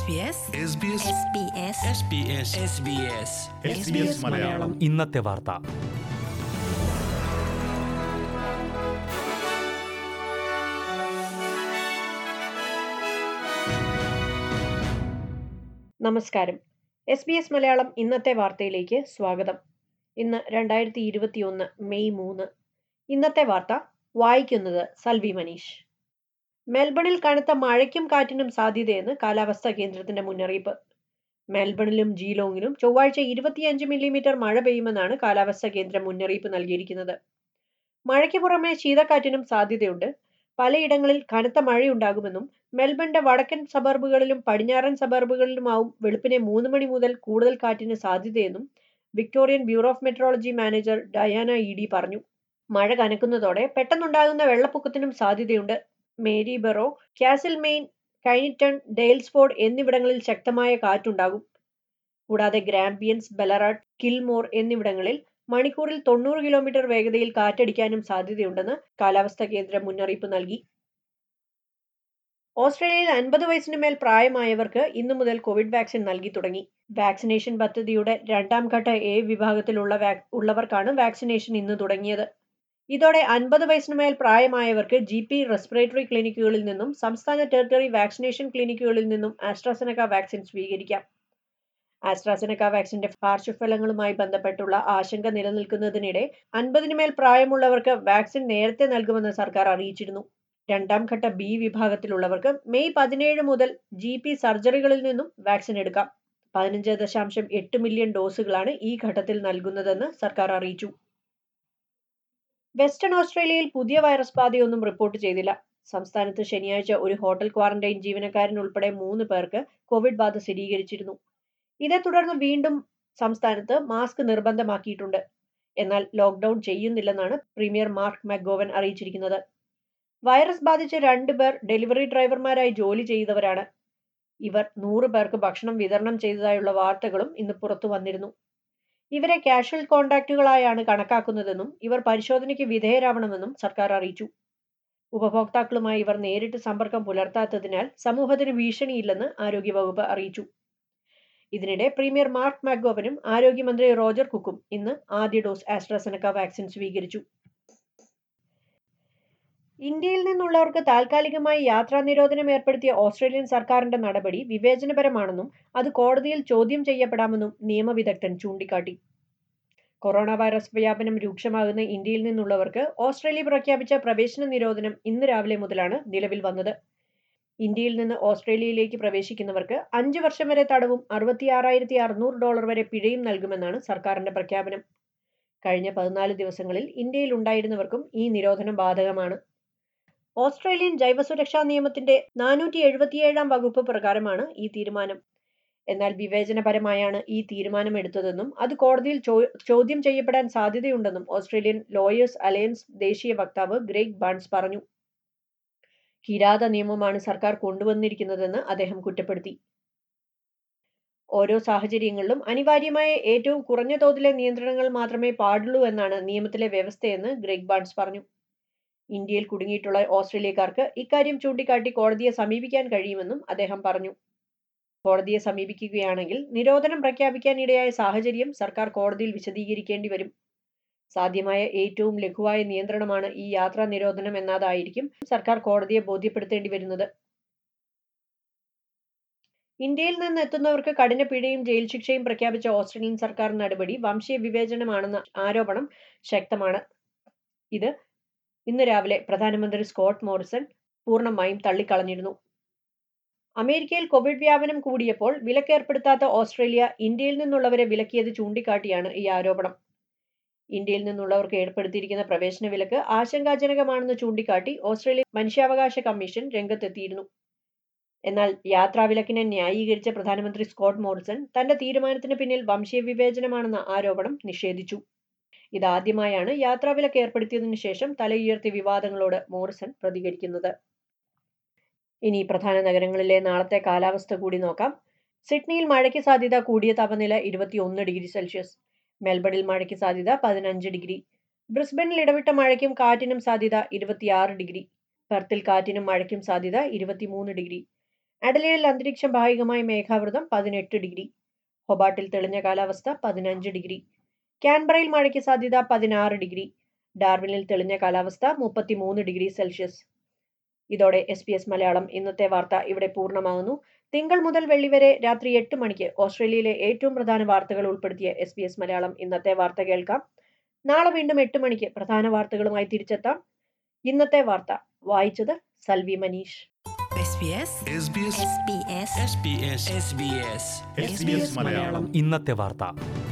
SBS SBS SBS Malayalam ഇന്നത്തെ വാർത്ത നമസ്കാരം എസ് ബി എസ് മലയാളം ഇന്നത്തെ വാർത്തയിലേക്ക് സ്വാഗതം ഇന്ന് രണ്ടായിരത്തി ഇരുപത്തിയൊന്ന് മെയ് മൂന്ന് ഇന്നത്തെ വാർത്ത വായിക്കുന്നത് സൽവി മനീഷ് മെൽബണിൽ കനത്ത മഴയ്ക്കും കാറ്റിനും സാധ്യതയെന്ന് കാലാവസ്ഥാ കേന്ദ്രത്തിന്റെ മുന്നറിയിപ്പ് മെൽബണിലും ജീലോങ്ങിലും ചൊവ്വാഴ്ച ഇരുപത്തിയഞ്ച് മില്ലിമീറ്റർ മഴ പെയ്യുമെന്നാണ് കാലാവസ്ഥാ കേന്ദ്രം മുന്നറിയിപ്പ് നൽകിയിരിക്കുന്നത് മഴയ്ക്ക് പുറമെ ശീതക്കാറ്റിനും സാധ്യതയുണ്ട് പലയിടങ്ങളിൽ കനത്ത മഴയുണ്ടാകുമെന്നും മെൽബണിന്റെ വടക്കൻ സബർബുകളിലും പടിഞ്ഞാറൻ സബർബുകളിലുമാവും വെളുപ്പിനെ മൂന്ന് മണി മുതൽ കൂടുതൽ കാറ്റിന് സാധ്യതയെന്നും Victorian bureau of meteorology manager Diana Eadie പറഞ്ഞു മഴ കനക്കുന്നതോടെ പെട്ടെന്നുണ്ടാകുന്ന വെള്ളപ്പൊക്കത്തിനും സാധ്യതയുണ്ട് Maryborough Castlemaine Kyneton Daylesford എന്നിവിടങ്ങളിൽ ശക്തമായ കാറ്റുണ്ടാകും കൂടാതെ ഗ്രാമ്പിയൻസ് ബെലറാട്ട് കിൽമോർ എന്നിവിടങ്ങളിൽ മണിക്കൂറിൽ തൊണ്ണൂറ് കിലോമീറ്റർ വേഗതയിൽ കാറ്റടിക്കാനും സാധ്യതയുണ്ടെന്ന് കാലാവസ്ഥാ കേന്ദ്രം മുന്നറിയിപ്പ് നൽകി ഓസ്ട്രേലിയയിൽ അൻപത് വയസ്സിന് മേൽ പ്രായമായവർക്ക് ഇന്നു മുതൽ കോവിഡ് വാക്സിൻ നൽകി തുടങ്ങി വാക്സിനേഷൻ പദ്ധതിയുടെ രണ്ടാം ഘട്ട എ വിഭാഗത്തിലുള്ള വാക്- ഉള്ളവർക്കാണ് വാക്സിനേഷൻ ഇന്ന് തുടങ്ങിയത് ഇതോടെ അൻപത് വയസ്സിന് മേൽ പ്രായമായവർക്ക് ജി പി റെസ്പിറേറ്ററി ക്ലിനിക്കുകളിൽ നിന്നും സംസ്ഥാന ടെറിട്ടറി വാക്സിനേഷൻ ക്ലിനിക്കുകളിൽ നിന്നും ആസ്ട്രാസെനക വാക്സിൻ സ്വീകരിക്കാം ആസ്ട്രാസെനക വാക്സിന്റെ പാർശ്വഫലങ്ങളുമായി ബന്ധപ്പെട്ടുള്ള ആശങ്ക നിലനിൽക്കുന്നതിനിടെ അൻപതിന് മേൽ പ്രായമുള്ളവർക്ക് വാക്സിൻ നേരത്തെ നൽകുമെന്ന് സർക്കാർ അറിയിച്ചിരുന്നു രണ്ടാം ഘട്ട ബി വിഭാഗത്തിലുള്ളവർക്ക് മെയ് പതിനേഴ് മുതൽ ജി പി സർജറികളിൽ നിന്നും വാക്സിൻ എടുക്കാം പതിനഞ്ച് ദശാംശം എട്ട് മില്യൺ ഡോസുകളാണ് ഈ ഘട്ടത്തിൽ നൽകുന്നതെന്ന് സർക്കാർ അറിയിച്ചു വെസ്റ്റേൺ ഓസ്ട്രേലിയയിൽ പുതിയ വൈറസ് ബാധയൊന്നും റിപ്പോർട്ട് ചെയ്തില്ല സംസ്ഥാനത്ത് ശനിയാഴ്ച ഒരു ഹോട്ടൽ ക്വാറന്റൈൻ ജീവനക്കാരൻ ഉൾപ്പെടെ മൂന്ന് പേർക്ക് കോവിഡ് ബാധ സ്ഥിരീകരിച്ചിരുന്നു ഇതേ തുടർന്ന് വീണ്ടും സംസ്ഥാനത്ത് മാസ്ക് നിർബന്ധമാക്കിയിട്ടുണ്ട് എന്നാൽ ലോക്ക്ഡൌൺ ചെയ്യുന്നില്ലെന്നാണ് പ്രീമിയർ മാർക്ക് മക്ഗോവൻ അറിയിച്ചിരിക്കുന്നത് വൈറസ് ബാധിച്ച രണ്ടു പേർ ഡെലിവറി ഡ്രൈവർമാരായി ജോലി ചെയ്തവരാണ് ഇവർ നൂറ് പേർക്ക് ഭക്ഷണം വിതരണം ചെയ്തതായുള്ള വാർത്തകളും ഇന്ന് പുറത്തു വന്നിരുന്നു ഇവരെ കാഷ്വൽ കോണ്ടാക്റ്റുകളായാണ് കണക്കാക്കുന്നതെന്നും ഇവർ പരിശോധനയ്ക്ക് വിധേയരാവണമെന്നും സർക്കാർ അറിയിച്ചു ഉപഭോക്താക്കളുമായി ഇവർ നേരിട്ട് സമ്പർക്കം പുലർത്താത്തതിനാൽ സമൂഹത്തിന് ഭീഷണിയില്ലെന്ന് ആരോഗ്യവകുപ്പ് അറിയിച്ചു ഇതിനിടെ പ്രീമിയർ മാർക്ക് മാഗോവനും ആരോഗ്യമന്ത്രി റോജർ കുക്കും ഇന്ന് ആദ്യ ഡോസ് ആസ്ട്രാസെനക്ക വാക്സിൻ സ്വീകരിച്ചു ഇന്ത്യയിൽ നിന്നുള്ളവർക്ക് താൽക്കാലികമായി യാത്രാ നിരോധനം ഏർപ്പെടുത്തിയ ഓസ്ട്രേലിയൻ സർക്കാരിന്റെ നടപടി വിവേചനപരമാണെന്നും അത് കോടതിയിൽ ചോദ്യം ചെയ്യപ്പെടാമെന്നും നിയമവിദഗ്ധൻ ചൂണ്ടിക്കാട്ടി കൊറോണ വൈറസ് വ്യാപനം രൂക്ഷമാകുന്ന ഇന്ത്യയിൽ നിന്നുള്ളവർക്ക് ഓസ്ട്രേലിയ പ്രഖ്യാപിച്ച പ്രവേശന നിരോധനം ഇന്ന് രാവിലെ മുതലാണ് നിലവിൽ വന്നത് ഇന്ത്യയിൽ നിന്ന് ഓസ്ട്രേലിയയിലേക്ക് പ്രവേശിക്കുന്നവർക്ക് അഞ്ച് വർഷം വരെ തടവും അറുപത്തിയാറായിരത്തി അറുന്നൂറ് ഡോളർ വരെ പിഴയും നൽകുമെന്നാണ് സർക്കാരിന്റെ പ്രഖ്യാപനം കഴിഞ്ഞ പതിനാല് ദിവസങ്ങളിൽ ഇന്ത്യയിൽ ഉണ്ടായിരുന്നവർക്കും ഈ നിരോധനം ബാധകമാണ് ഓസ്ട്രേലിയൻ ജൈവസുരക്ഷാ നിയമത്തിന്റെ നാനൂറ്റി എഴുപത്തിയേഴാം വകുപ്പ് പ്രകാരമാണ് ഈ തീരുമാനം എന്നാൽ വിവേചനപരമായാണ് ഈ തീരുമാനം എടുത്തതെന്നും അത് കോടതിയിൽ ചോ- ചോദ്യം ചെയ്യപ്പെടാൻ സാധ്യതയുണ്ടെന്നും ഓസ്ട്രേലിയൻ ലോയേഴ്സ് അലയൻസ് ദേശീയ വക്താവ് ഗ്രേഗ് ബാൺസ് പറഞ്ഞു കിരാത നിയമമാണ് സർക്കാർ കൊണ്ടുവന്നിരിക്കുന്നതെന്ന് അദ്ദേഹം കുറ്റപ്പെടുത്തി ഓരോ സാഹചര്യങ്ങളിലും അനിവാര്യമായ ഏറ്റവും കുറഞ്ഞ തോതിലെ നിയന്ത്രണങ്ങൾ മാത്രമേ പാടുള്ളൂ എന്നാണ് നിയമത്തിലെ വ്യവസ്ഥയെന്ന് ഗ്രേഗ് ബാൺസ് പറഞ്ഞു ഇന്ത്യയിൽ കുടുങ്ങിയിട്ടുള്ള ഓസ്ട്രേലിയക്കാർക്ക് ഇക്കാര്യം ചൂണ്ടിക്കാട്ടി കോടതിയെ സമീപിക്കാൻ കഴിയുമെന്നും അദ്ദേഹം പറഞ്ഞു കോടതിയെ സമീപിക്കുകയാണെങ്കിൽ നിരോധനം പ്രഖ്യാപിക്കാൻ ഇടയായ സാഹചര്യം സർക്കാർ കോടതിയിൽ വിശദീകരിക്കേണ്ടി വരും സാധ്യമായ ഏറ്റവും ലഘുവായ നിയന്ത്രണമാണ് ഈ യാത്രാ നിരോധനം എന്നതായിരിക്കും സർക്കാർ കോടതിയെ ബോധ്യപ്പെടുത്തേണ്ടി വരുന്നത് ഇന്ത്യയിൽ നിന്ന് എത്തുന്നവർക്ക് കഠിന പിഴയും ജയിൽ ശിക്ഷയും പ്രഖ്യാപിച്ച ഓസ്ട്രേലിയൻ സർക്കാർ നടപടി വംശീയ വിവേചനമാണെന്ന ആരോപണം ശക്തമാണ് ഇത് ഇന്ന് രാവിലെ പ്രധാനമന്ത്രി സ്കോട്ട് മോറിസൺ പൂർണ്ണമായും തള്ളിക്കളഞ്ഞിരുന്നു അമേരിക്കയിൽ കോവിഡ് വ്യാപനം കൂടിയപ്പോൾ വിലക്കേർപ്പെടുത്താത്ത ഓസ്ട്രേലിയ ഇന്ത്യയിൽ നിന്നുള്ളവരെ വിലക്കിയത് ചൂണ്ടിക്കാട്ടിയാണ് ഈ ആരോപണം ഇന്ത്യയിൽ നിന്നുള്ളവർക്ക് ഏർപ്പെടുത്തിയിരിക്കുന്ന പ്രവേശന വിലക്ക് ആശങ്കാജനകമാണെന്ന് ചൂണ്ടിക്കാട്ടി ഓസ്ട്രേലിയ മനുഷ്യാവകാശ കമ്മീഷൻ രംഗത്തെത്തിയിരുന്നു എന്നാൽ യാത്രാവിലക്കിനെ ന്യായീകരിച്ച പ്രധാനമന്ത്രി സ്കോട്ട് മോറിസൺ തന്റെ തീരുമാനത്തിന് പിന്നിൽ വംശീയ വിവേചനമാണെന്ന ആരോപണം നിഷേധിച്ചു ഇതാദ്യമായാണ് യാത്രാവിലക്ക് ഏർപ്പെടുത്തിയതിനു ശേഷം തലയുയർത്തിയ വിവാദങ്ങളോട് മോറിസൺ പ്രതികരിക്കുന്നത് ഇനി പ്രധാന നഗരങ്ങളിലെ നാളത്തെ കാലാവസ്ഥ കൂടി നോക്കാം സിഡ്നിയിൽ മഴയ്ക്ക് സാധ്യത കൂടിയ താപനില ഇരുപത്തിയൊന്ന് ഡിഗ്രി സെൽഷ്യസ് മെൽബണിൽ മഴയ്ക്ക് സാധ്യത പതിനഞ്ച് ഡിഗ്രി ബ്രിസ്ബനിൽ ഇടവിട്ട മഴയ്ക്കും കാറ്റിനും സാധ്യത ഇരുപത്തിയാറ് ഡിഗ്രി പെർത്തിൽ കാറ്റിനും മഴയ്ക്കും സാധ്യത ഇരുപത്തിമൂന്ന് ഡിഗ്രി അഡലേഡിൽ അന്തരീക്ഷം ഭാഗികമായി മേഘാവൃതം പതിനെട്ട് ഡിഗ്രി ഹൊബാട്ടിൽ തെളിഞ്ഞ കാലാവസ്ഥ പതിനഞ്ച് ഡിഗ്രി കാൻബറയിൽ മഴയ്ക്ക് സാധ്യത പതിനാറ് ഡിഗ്രി ഡാർവിനിൽ തെളിഞ്ഞ കാലാവസ്ഥ മുപ്പത്തിമൂന്ന് ഡിഗ്രി സെൽഷ്യസ് ഇതോടെ എസ് പി എസ് മലയാളം ഇന്നത്തെ വാർത്ത ഇവിടെ പൂർണ്ണമാകുന്നു തിങ്കൾ മുതൽ വെള്ളി വരെ രാത്രി എട്ട് മണിക്ക് ഓസ്ട്രേലിയയിലെ ഏറ്റവും പ്രധാന വാർത്തകൾ ഉൾപ്പെടുത്തിയ എസ് പി എസ് മലയാളം ഇന്നത്തെ വാർത്ത കേൾക്കാം നാളെ വീണ്ടും എട്ട് മണിക്ക് പ്രധാന വാർത്തകളുമായി തിരിച്ചെത്താം ഇന്നത്തെ വാർത്ത വായിച്ചത് Salvi Manish SBS SBS SBS SBS SBS Malayalam ഇന്നത്തെ വാർത്ത